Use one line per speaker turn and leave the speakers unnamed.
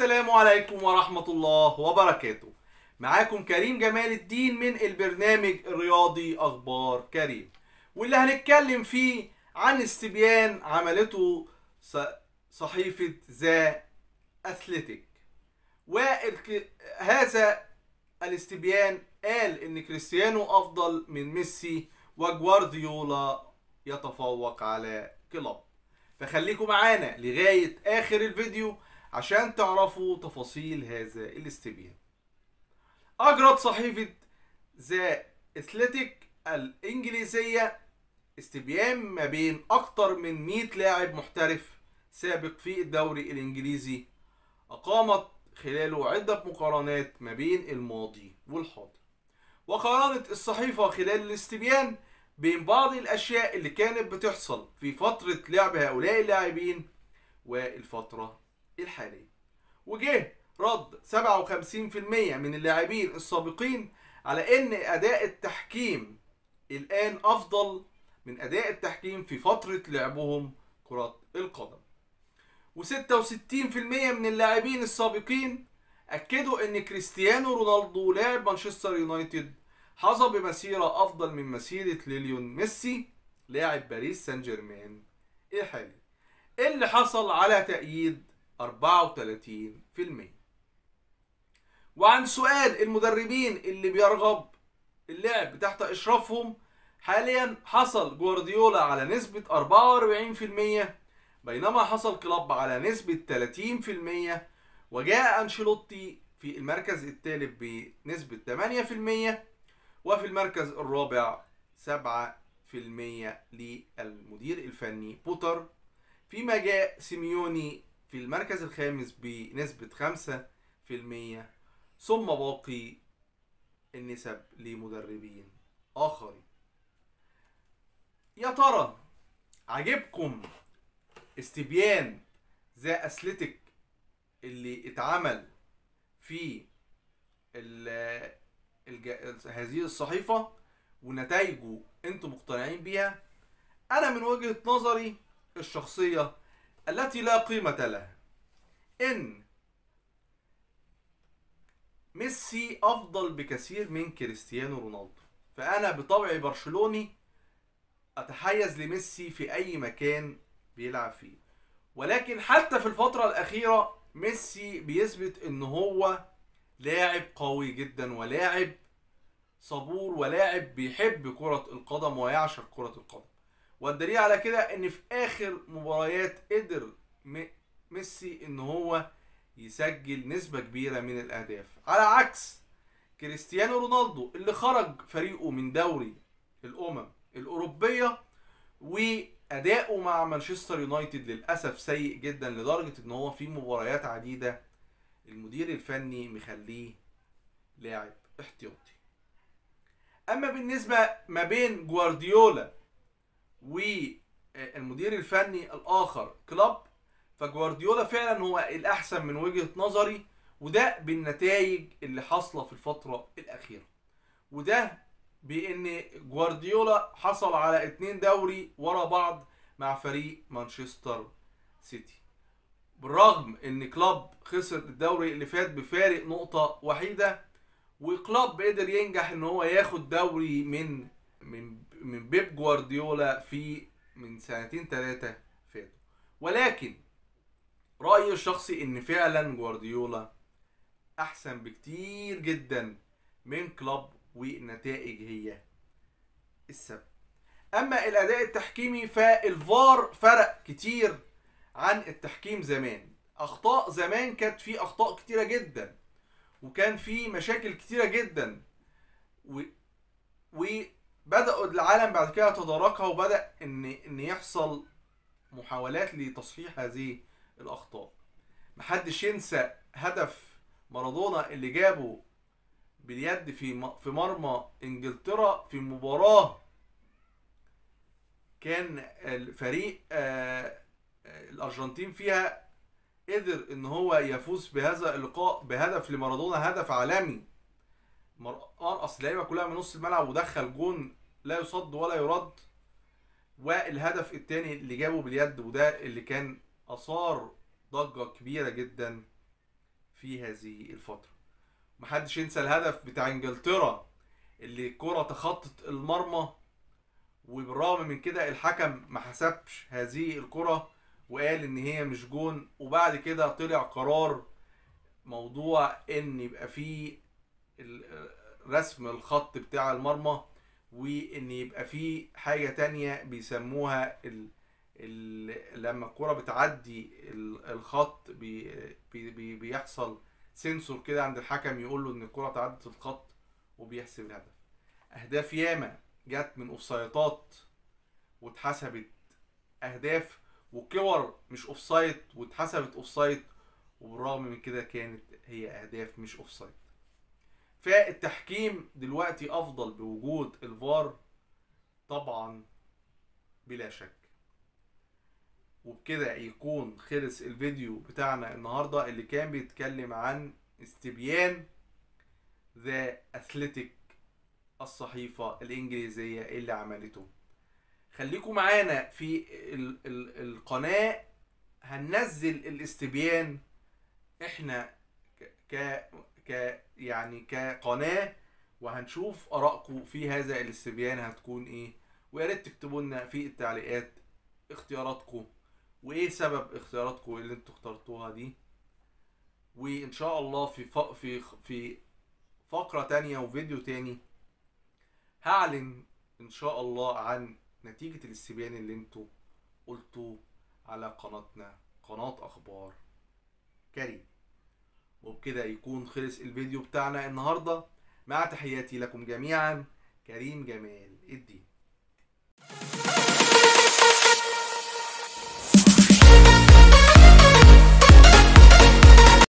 السلام عليكم ورحمة الله وبركاته معاكم كريم جمال الدين من البرنامج الرياضي أخبار كريم واللي هنتكلم فيه عن استبيان عملته ص- صحيفة ذا أثليتيك وهذا الاستبيان قال ان كريستيانو افضل من ميسي وجوارديولا يتفوق على كلوب فخليكم معانا لغاية اخر الفيديو عشان تعرفوا تفاصيل هذا الاستبيان اجرت صحيفة ذا اثليتيك الانجليزية استبيان ما بين اكتر من 100 لاعب محترف سابق في الدوري الانجليزي اقامت خلاله عدة مقارنات ما بين الماضي والحاضر وقارنت الصحيفة خلال الاستبيان بين بعض الأشياء اللي كانت بتحصل في فترة لعب هؤلاء اللاعبين والفترة الحالية وجه رد 57% من اللاعبين السابقين على ان اداء التحكيم الان افضل من اداء التحكيم في فترة لعبهم كرة القدم و66% من اللاعبين السابقين اكدوا ان كريستيانو رونالدو لاعب مانشستر يونايتد حظى بمسيرة افضل من مسيرة ليليون ميسي لاعب باريس سان جيرمان الحالي اللي حصل على تأييد 34% وعن سؤال المدربين اللي بيرغب اللعب تحت اشرافهم حاليا حصل جوارديولا على نسبة 44% بينما حصل كلوب على نسبة 30% وجاء أنشيلوتي في المركز الثالث بنسبة 8% وفي المركز الرابع 7% للمدير الفني بوتر فيما جاء سيميوني في المركز الخامس بنسبة 5% ثم باقي النسب لمدربين آخرين يا ترى عجبكم استبيان ذا اثليتيك اللي اتعمل في ال الج... هذه الصحيفة ونتائجه انتم مقتنعين بيها انا من وجهة نظري الشخصية التي لا قيمة لها ان ميسي افضل بكثير من كريستيانو رونالدو فانا بطبعي برشلوني اتحيز لميسي في اي مكان بيلعب فيه ولكن حتى في الفترة الأخيرة ميسي بيثبت إن هو لاعب قوي جدا ولاعب صبور ولاعب بيحب كرة القدم ويعشق كرة القدم والدليل على كده إن في آخر مباريات قدر م- ميسي إن هو يسجل نسبة كبيرة من الأهداف على عكس كريستيانو رونالدو اللي خرج فريقه من دوري الأمم الأوروبية واداؤه مع مانشستر يونايتد للاسف سيء جدا لدرجه ان هو في مباريات عديده المدير الفني مخليه لاعب احتياطي اما بالنسبه ما بين جوارديولا والمدير الفني الاخر كلوب فجوارديولا فعلا هو الاحسن من وجهه نظري وده بالنتائج اللي حاصله في الفتره الاخيره وده بان جوارديولا حصل على اتنين دوري ورا بعض مع فريق مانشستر سيتي بالرغم ان كلوب خسر الدوري اللي فات بفارق نقطة وحيدة وكلوب قدر ينجح ان هو ياخد دوري من من من بيب جوارديولا في من سنتين ثلاثة فاتوا ولكن رأيي الشخصي ان فعلا جوارديولا احسن بكتير جدا من كلوب والنتائج هي السبب اما الاداء التحكيمي فالفار فرق كتير عن التحكيم زمان اخطاء زمان كانت في اخطاء كتيره جدا وكان في مشاكل كتيره جدا و... وبداوا العالم بعد كده يتداركها وبدا ان ان يحصل محاولات لتصحيح هذه الاخطاء محدش ينسى هدف مارادونا اللي جابه باليد في م- في مرمى انجلترا في مباراه كان الفريق آه، آه، الارجنتين فيها قدر ان هو يفوز بهذا اللقاء بهدف لمارادونا هدف عالمي مر- ارقص اللعيبه كلها من نص الملعب ودخل جون لا يصد ولا يرد والهدف الثاني اللي جابه باليد وده اللي كان اثار ضجه كبيره جدا في هذه الفترة محدش ينسى الهدف بتاع انجلترا اللي الكرة تخطت المرمى وبالرغم من كده الحكم ما حسبش هذه الكرة وقال ان هي مش جون وبعد كده طلع قرار موضوع ان يبقى فيه ال- رسم الخط بتاع المرمى وان يبقى فيه حاجة تانية بيسموها ال ال لما الكرة بتعدي ال- الخط بي بي بي بيحصل سنسور كده عند الحكم يقول له ان الكرة تعدت الخط وبيحسب الهدف اهداف ياما جت من اوفسايدات واتحسبت اهداف وكور مش اوفسايد واتحسبت اوفسايد وبالرغم من كده كانت هي اهداف مش اوفسايد فالتحكيم دلوقتي افضل بوجود الفار طبعا بلا شك وبكده يكون خلص الفيديو بتاعنا النهارده اللي كان بيتكلم عن استبيان ذا اثليتيك الصحيفة الإنجليزية اللي عملته خليكم معانا في ال ال القناة هننزل الاستبيان احنا ك ك ك يعني كقناة وهنشوف آرائكم في هذا الاستبيان هتكون ايه ويا ريت تكتبوا لنا في التعليقات اختياراتكم وايه سبب اختياراتكم اللي انتوا اخترتوها دي وان شاء الله في ف... في في فقرة تانية وفيديو تاني هعلن ان شاء الله عن نتيجة الاستبيان اللي انتوا قلتوه على قناتنا قناة اخبار كريم وبكده يكون خلص الفيديو بتاعنا النهاردة مع تحياتي لكم جميعا كريم جمال الدين